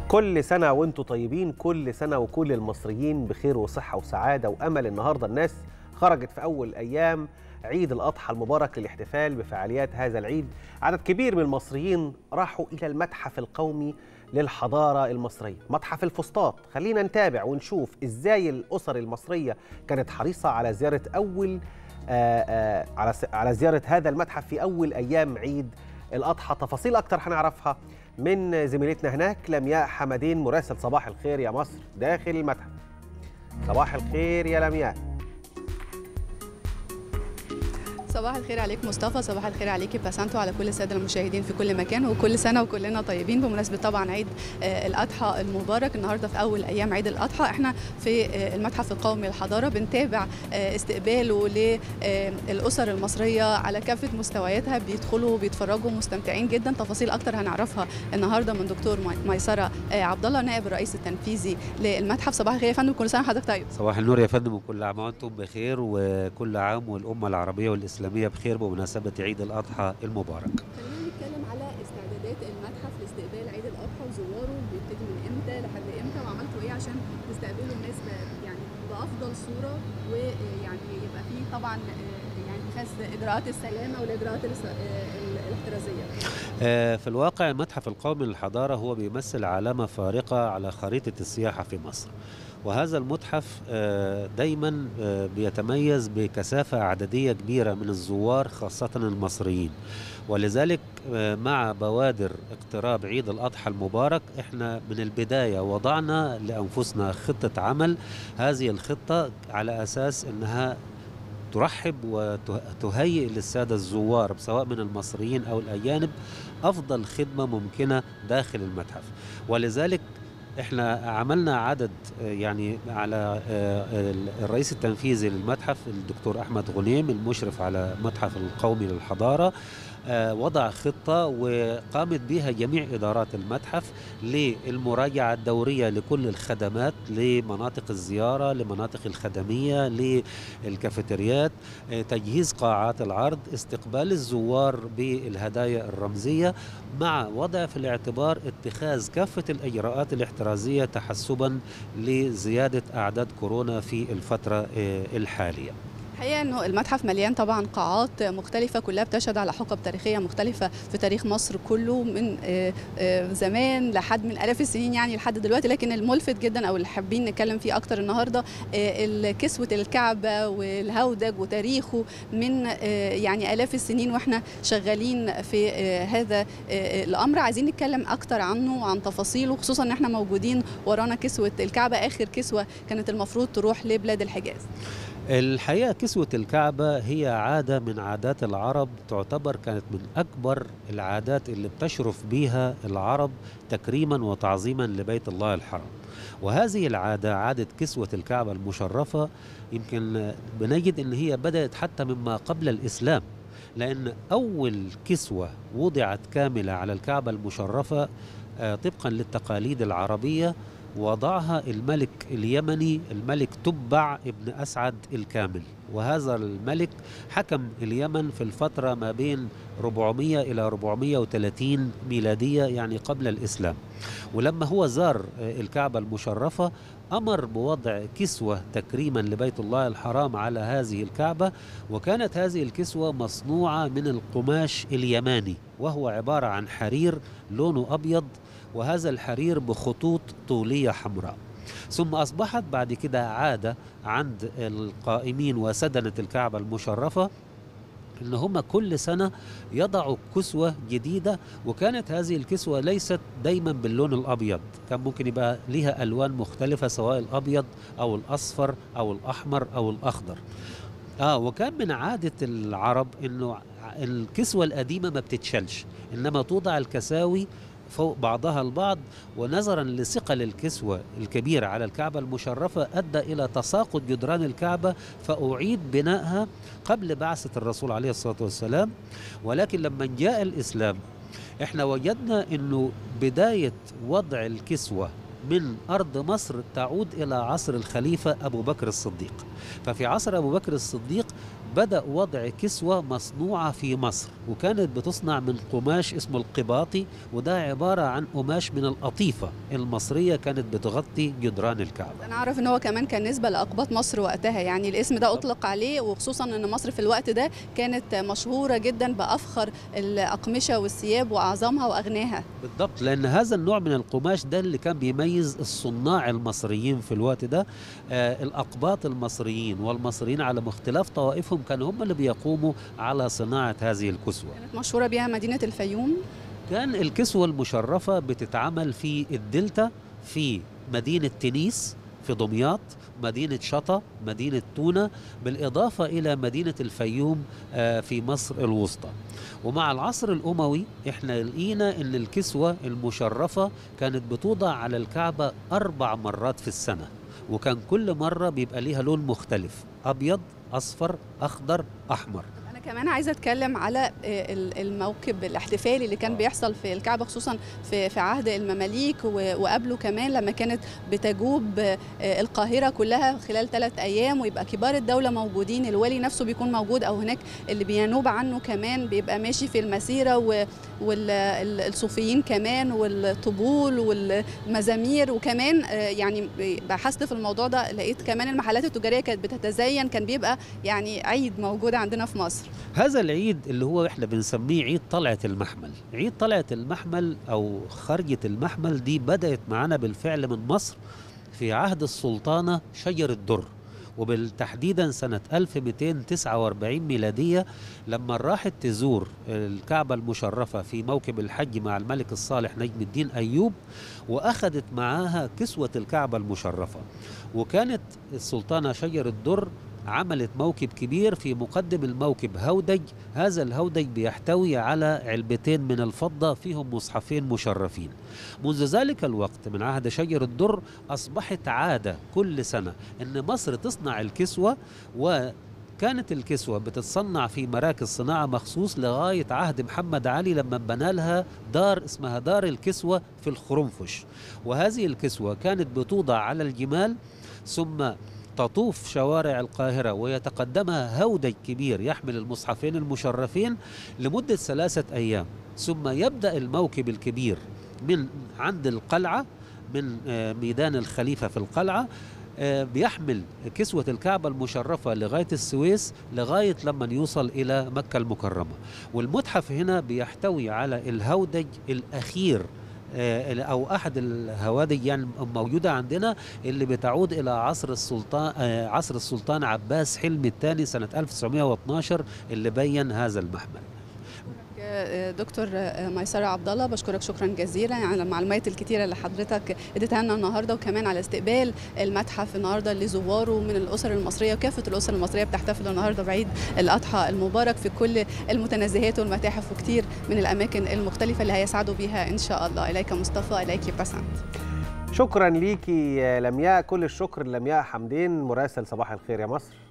كل سنة وانتم طيبين كل سنة وكل المصريين بخير وصحة وسعادة وأمل النهاردة الناس خرجت في أول أيام عيد الأضحى المبارك للاحتفال بفعاليات هذا العيد عدد كبير من المصريين راحوا إلى المتحف القومي للحضارة المصرية متحف الفسطاط خلينا نتابع ونشوف إزاي الأسر المصرية كانت حريصة على زيارة أول آآ آآ على على زيارة هذا المتحف في أول أيام عيد الأضحى تفاصيل أكتر هنعرفها من زميلتنا هناك لمياء حمدين مراسل صباح الخير يا مصر داخل المتحف صباح الخير يا لمياء صباح الخير عليك مصطفى صباح الخير عليك باسانتو على كل الساده المشاهدين في كل مكان وكل سنه وكلنا طيبين بمناسبه طبعا عيد الاضحى المبارك النهارده في اول ايام عيد الاضحى احنا في المتحف القومي للحضاره بنتابع استقباله للاسر المصريه على كافه مستوياتها بيدخلوا وبيتفرجوا مستمتعين جدا تفاصيل اكتر هنعرفها النهارده من دكتور ميسره عبد الله نائب الرئيس التنفيذي للمتحف صباح الخير يا فندم كل سنه وحضرتك طيب صباح النور يا فندم وكل عام وانتم بخير وكل عام والامه العربيه والاسلاميه الإسلامية بخير بمناسبة عيد الأضحى المبارك خلينا نتكلم على استعدادات المتحف لاستقبال عيد الأضحى وزواره بيبتدي من إمتى لحد إمتى وعملتوا إيه عشان تستقبلوا الناس يعني بأفضل صورة ويعني يبقى فيه طبعا يعني اتخاذ إجراءات السلامة والإجراءات الاحترازية في الواقع المتحف القومي للحضارة هو بيمثل علامة فارقة على خريطة السياحة في مصر وهذا المتحف دايما بيتميز بكثافة عددية كبيرة من الزوار خاصة المصريين ولذلك مع بوادر اقتراب عيد الأضحى المبارك احنا من البداية وضعنا لأنفسنا خطة عمل هذه الخطة على أساس أنها ترحب وتهيئ للسادة الزوار سواء من المصريين أو الأجانب أفضل خدمة ممكنة داخل المتحف ولذلك احنا عملنا عدد يعني على الرئيس التنفيذي للمتحف الدكتور احمد غنيم المشرف على المتحف القومي للحضاره وضع خطة وقامت بها جميع إدارات المتحف للمراجعة الدورية لكل الخدمات لمناطق الزيارة لمناطق الخدمية للكافيتريات تجهيز قاعات العرض استقبال الزوار بالهدايا الرمزية مع وضع في الاعتبار اتخاذ كافة الإجراءات الاحترازية تحسبا لزيادة أعداد كورونا في الفترة الحالية الحقيقه انه المتحف مليان طبعا قاعات مختلفه كلها بتشهد على حقب تاريخيه مختلفه في تاريخ مصر كله من زمان لحد من الاف السنين يعني لحد دلوقتي لكن الملفت جدا او اللي حابين نتكلم فيه اكتر النهارده كسوه الكعبه والهودج وتاريخه من يعني الاف السنين واحنا شغالين في هذا الامر عايزين نتكلم اكتر عنه وعن تفاصيله خصوصا ان احنا موجودين ورانا كسوه الكعبه اخر كسوه كانت المفروض تروح لبلاد الحجاز الحقيقة كسوة الكعبة هي عادة من عادات العرب تعتبر كانت من أكبر العادات اللي بتشرف بها العرب تكريما وتعظيما لبيت الله الحرام وهذه العادة عادة كسوة الكعبة المشرفة يمكن بنجد أن هي بدأت حتى مما قبل الإسلام لأن أول كسوة وضعت كاملة على الكعبة المشرفة طبقا للتقاليد العربية وضعها الملك اليمني الملك تبع ابن أسعد الكامل وهذا الملك حكم اليمن في الفترة ما بين 400 إلى 430 ميلادية يعني قبل الإسلام ولما هو زار الكعبة المشرفة أمر بوضع كسوة تكريما لبيت الله الحرام على هذه الكعبة وكانت هذه الكسوة مصنوعة من القماش اليماني وهو عبارة عن حرير لونه أبيض وهذا الحرير بخطوط طولية حمراء ثم أصبحت بعد كده عادة عند القائمين وسدنة الكعبة المشرفة ان هم كل سنه يضعوا كسوه جديده وكانت هذه الكسوه ليست دايما باللون الابيض كان ممكن يبقى ليها الوان مختلفه سواء الابيض او الاصفر او الاحمر او الاخضر اه وكان من عاده العرب انه الكسوه القديمه ما بتتشالش انما توضع الكساوي فوق بعضها البعض ونظرا لثقل الكسوة الكبيرة على الكعبة المشرفة أدى إلى تساقط جدران الكعبة فأعيد بنائها قبل بعثة الرسول عليه الصلاة والسلام ولكن لما جاء الإسلام احنا وجدنا أنه بداية وضع الكسوة من أرض مصر تعود إلى عصر الخليفة أبو بكر الصديق ففي عصر أبو بكر الصديق بدأ وضع كسوة مصنوعة في مصر وكانت بتصنع من قماش اسمه القباطي وده عبارة عن قماش من القطيفة المصرية كانت بتغطي جدران الكعبة انا اعرف ان هو كمان كان نسبه لاقباط مصر وقتها يعني الاسم ده اطلق عليه وخصوصا ان مصر في الوقت ده كانت مشهوره جدا بافخر الاقمشه والثياب واعظمها واغناها بالضبط لأن هذا النوع من القماش ده اللي كان بيميز الصناع المصريين في الوقت ده آه الأقباط المصريين والمصريين على مختلف طوائفهم كانوا هم اللي بيقوموا على صناعة هذه الكسوة كانت مشهوره بيها مدينه الفيوم كان الكسوة المشرفة بتتعمل في الدلتا في مدينة تنيس في دمياط مدينة شطا مدينة تونة بالإضافة إلى مدينة الفيوم آه، في مصر الوسطى ومع العصر الأموي إحنا لقينا أن الكسوة المشرفة كانت بتوضع على الكعبة أربع مرات في السنة وكان كل مرة بيبقى ليها لون مختلف أبيض أصفر أخضر أحمر انا كمان عايزه اتكلم على ال- الموكب الاحتفالي اللي كان آه. بيحصل في الكعبه خصوصا في في عهد المماليك و- وقبله كمان لما كانت بتجوب القاهره كلها خلال ثلاث ايام ويبقى كبار الدوله موجودين الوالي نفسه بيكون موجود او هناك اللي بينوب عنه كمان بيبقى ماشي في المسيره والصوفيين كمان والطبول والمزامير وكمان آه، يعني بحثت في الموضوع ده لقيت كمان المحلات التجاريه كانت بتتزين كان بيبقى يعني عيد موجود عندنا في مصر هذا العيد اللي هو احنا بنسميه عيد طلعة المحمل عيد طلعة المحمل او خرجة المحمل دي بدأت معنا بالفعل من مصر في عهد السلطانة شجر الدر وبالتحديدا سنة 1249 ميلادية لما راحت تزور الكعبة المشرفة في موكب الحج مع الملك الصالح نجم الدين أيوب وأخذت معاها كسوة الكعبة المشرفة وكانت السلطانة شجر الدر عملت موكب كبير في مقدم الموكب هودج هذا الهودج بيحتوي على علبتين من الفضة فيهم مصحفين مشرفين منذ ذلك الوقت من عهد شجر الدر أصبحت عادة كل سنة أن مصر تصنع الكسوة و كانت الكسوة بتتصنع في مراكز صناعة مخصوص لغاية عهد محمد علي لما بنى لها دار اسمها دار الكسوة في الخرنفش وهذه الكسوة كانت بتوضع على الجمال ثم تطوف شوارع القاهرة ويتقدمها هودج كبير يحمل المصحفين المشرفين لمدة ثلاثة أيام ثم يبدأ الموكب الكبير من عند القلعة من آه، ميدان الخليفة في القلعة آه، بيحمل كسوة الكعبة المشرفة لغاية السويس لغاية لما يوصل إلى مكة المكرمة والمتحف هنا بيحتوي على الهودج الأخير آه، او احد الهوادج يعني موجوده عندنا اللي بتعود الى عصر السلطان آه، عصر السلطان عباس حلمي الثاني سنه 1912 اللي بين هذا المحمل آه، دكتور آه، ميسرة عبد الله بشكرك شكرا جزيلا على المعلومات الكتيرة اللي حضرتك اديتها لنا النهارده وكمان على استقبال المتحف النهارده لزواره من الاسر المصريه وكافه الاسر المصريه بتحتفل النهارده بعيد الاضحى المبارك في كل المتنزهات والمتاحف وكتير من الاماكن المختلفه اللي هيسعدوا بيها ان شاء الله اليك مصطفى اليك بسنت شكرا ليكي يا لمياء كل الشكر لمياء حمدين مراسل صباح الخير يا مصر